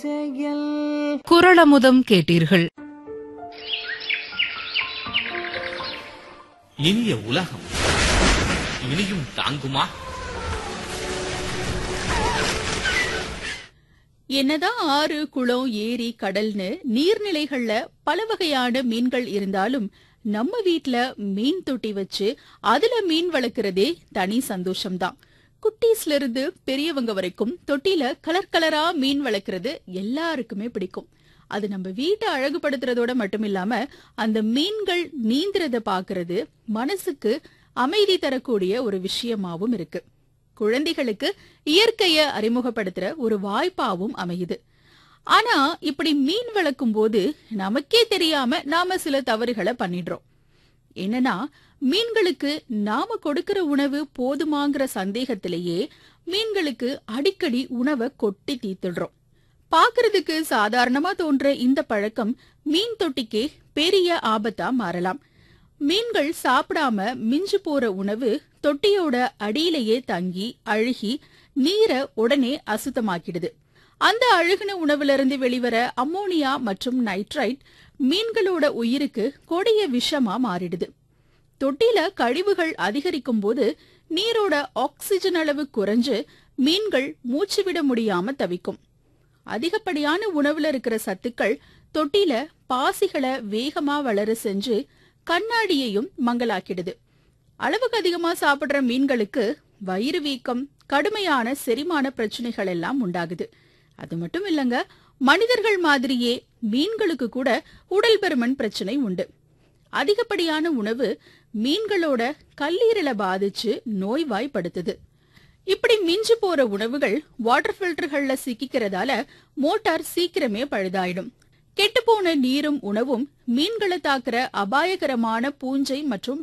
செயல் குரளமுதம் கேட்டீர்கள் இனிய உலகம் இனியும் தாங்குமா என்னதான் ஆறு குளம் ஏரி கடல்னு நீர்நிலைகள்ல பல வகையான மீன்கள் இருந்தாலும் நம்ம வீட்ல மீன் தொட்டி வச்சு அதுல மீன் வளர்க்கறதே தனி சந்தோஷம்தான் குட்டீஸ்ல இருந்து பெரியவங்க வரைக்கும் தொட்டில கலர் கலரா மீன் வளர்க்கறது எல்லாருக்குமே பிடிக்கும் அது நம்ம வீட்டை அழகுபடுத்துறதோட மட்டும் இல்லாம அந்த மீன்கள் நீந்துறத பாக்குறது மனசுக்கு அமைதி தரக்கூடிய ஒரு விஷயமாவும் இருக்கு குழந்தைகளுக்கு இயற்கைய அறிமுகப்படுத்துற ஒரு வாய்ப்பாவும் அமையுது ஆனா இப்படி மீன் வளர்க்கும் போது நமக்கே தெரியாம நாம சில தவறுகளை பண்ணிடுறோம் என்னன்னா மீன்களுக்கு நாம கொடுக்கிற உணவு போதுமாங்கிற சந்தேகத்திலேயே மீன்களுக்கு அடிக்கடி உணவை கொட்டி தீத்துடுறோம் பாக்குறதுக்கு சாதாரணமா தோன்ற இந்த பழக்கம் மீன் தொட்டிக்கே பெரிய ஆபத்தா மாறலாம் மீன்கள் சாப்பிடாம மிஞ்சு போற உணவு தொட்டியோட அடியிலேயே தங்கி அழுகி நீரை உடனே அசுத்தமாக்கிடுது அந்த அழுகுன உணவுல இருந்து வெளிவர அம்மோனியா மற்றும் நைட்ரைட் மீன்களோட உயிருக்கு கொடிய விஷமா மாறிடுது தொட்டில கழிவுகள் அதிகரிக்கும் போது நீரோட ஆக்சிஜன் அளவு குறைஞ்சு மீன்கள் மூச்சு விட முடியாம தவிக்கும் அதிகப்படியான உணவுல இருக்கிற சத்துக்கள் தொட்டில பாசிகளை வேகமா வளர செஞ்சு கண்ணாடியையும் மங்கலாக்கிடுது அளவுக்கு அதிகமா சாப்பிடுற மீன்களுக்கு வயிறு வீக்கம் கடுமையான செரிமான பிரச்சனைகள் எல்லாம் உண்டாகுது அது மட்டும் இல்லங்க மனிதர்கள் மாதிரியே மீன்களுக்கு கூட உடல் பருமன் பிரச்சனை உண்டு அதிகப்படியான உணவு மீன்களோட கல்லீரலை பாதிச்சு நோய்வாய்ப்படுத்துது இப்படி மிஞ்சு போற உணவுகள் வாட்டர் ஃபில்டர்கள்ல சிக்கிக்கிறதால மோட்டார் சீக்கிரமே பழுதாயிடும் கெட்டுப்போன நீரும் உணவும் மீன்களை தாக்குற அபாயகரமான பூஞ்சை மற்றும்